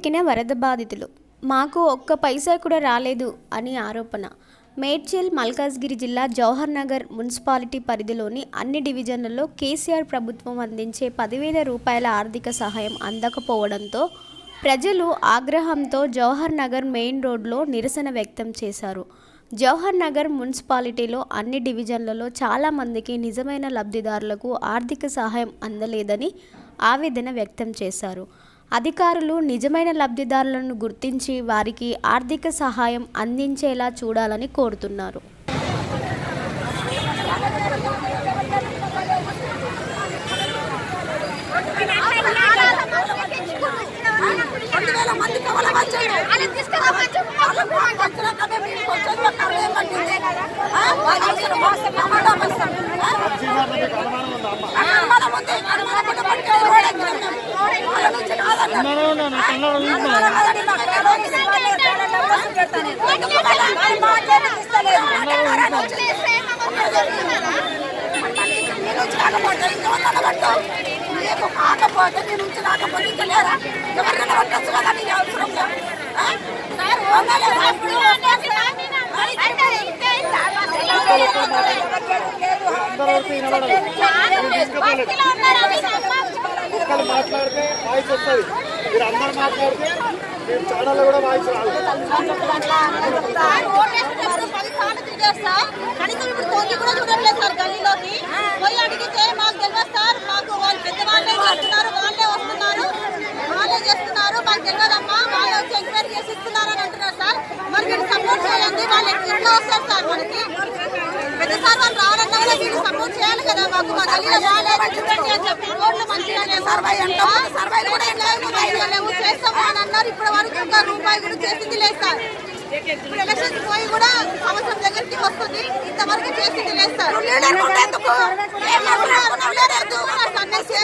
చిక్కిన వరద బాధితులు మాకు ఒక్క పైసా కూడా రాలేదు అని ఆరోపణ మేడ్చల్ మల్కాజ్గిరి జిల్లా జవహర్ నగర్ మున్సిపాలిటీ పరిధిలోని అన్ని డివిజన్లలో కేసీఆర్ ప్రభుత్వం అందించే పదివేల రూపాయల ఆర్థిక సహాయం అందకపోవడంతో ప్రజలు ఆగ్రహంతో జవహర్ నగర్ మెయిన్ రోడ్లో నిరసన వ్యక్తం చేశారు జవహర్ నగర్ మున్సిపాలిటీలో అన్ని డివిజన్లలో చాలామందికి నిజమైన లబ్ధిదారులకు ఆర్థిక సహాయం అందలేదని ఆవేదన వ్యక్తం చేశారు అధికారులు నిజమైన లబ్ధిదారులను గుర్తించి వారికి ఆర్థిక సహాయం అందించేలా చూడాలని కోరుతున్నారు రెండు వేల మంది కవల వచ్చారు వాళ్ళకు వచ్చినాక మేము ఇంటికి వచ్చాక కవల ఏమంటుంది? ఆ? వాళ్ళు అసలు మోసం నమ్మడం వస్తాం. ఆ? అనుమానం ఉంది. అనుమానం ఉంటే పట్టుకొని రోడ్ ఎక్కినాం మేము. వాళ్ళ నుంచి కాదన్నారు. అనుమానం కాదని మాకు ఎవరో ఇవ్వలేదు. ఎందుకు మళ్ళా? వాళ్ళు మాట్లాడి ఇస్తలేదు. అధికారాన్ని వచ్చి నీ నుంచి రాకపోతే ఇంకెవరినైనా పట్టు. నీకు కాకపోతే నీ నుంచి రాకపోతే ఇంకా లేరా ఎవరినైనా పట్టచ్చు కదా నీకు అవసరం లేదు. ఆ? అవునా లేదా? ఒక్కరు మాట్లాడితే వాయిస్ వస్తుంది మీరు అందరు మాట్లాడితే మేము ఛానల్లో కూడా వాయిస్ రాదు పదిసార్లు తిరిగేస్తా కనీసం ఇప్పుడు తొంగి కూడా చూడట్లేదు సార్ గల్లీలోకి పోయి అడిగితే మాకు తెలియదు సార్ మాకు వాళ్ళు పెద్దవాళ్ళే చేస్తున్నారు వాళ్ళే వస్తున్నారు వాళ్ళే చేస్తున్నారు మాకు తెలియదమ్మా వాళ్ళే వచ్చి ఎంక్వైరీ చేసి ఇస్తున్నారు అని అంటున్నారు సార్ మరి మీరు సపోర్ట్ చేయండి వాళ్ళు ఎట్లా వస్తారు సార్ మనకి పెద్ద సార్ వాళ్ళు రావాలన్నా కూడా మీరు సపోర్ట్ చేయాలి కదా మాకు మా గల్లీలో బాగాలేదు చూడండి అని చెప్పి రోడ్లు మంచిగా లేవు సర్వైలు కూడా ఏం లేవు మంచిగా లేవు చేస్తాము అని అన్నారు ఇప్పటి వరకు ఇంకా రూపాయి కూడా చేసింది లేదు సార్ ఇప్పుడు ఎలక్షన్స్ పోయి కూడా సంవత్సరం దగ్గరికి వస్తుంది ఇంతవరకు చేసింది లేదు సార్ సన్నేసి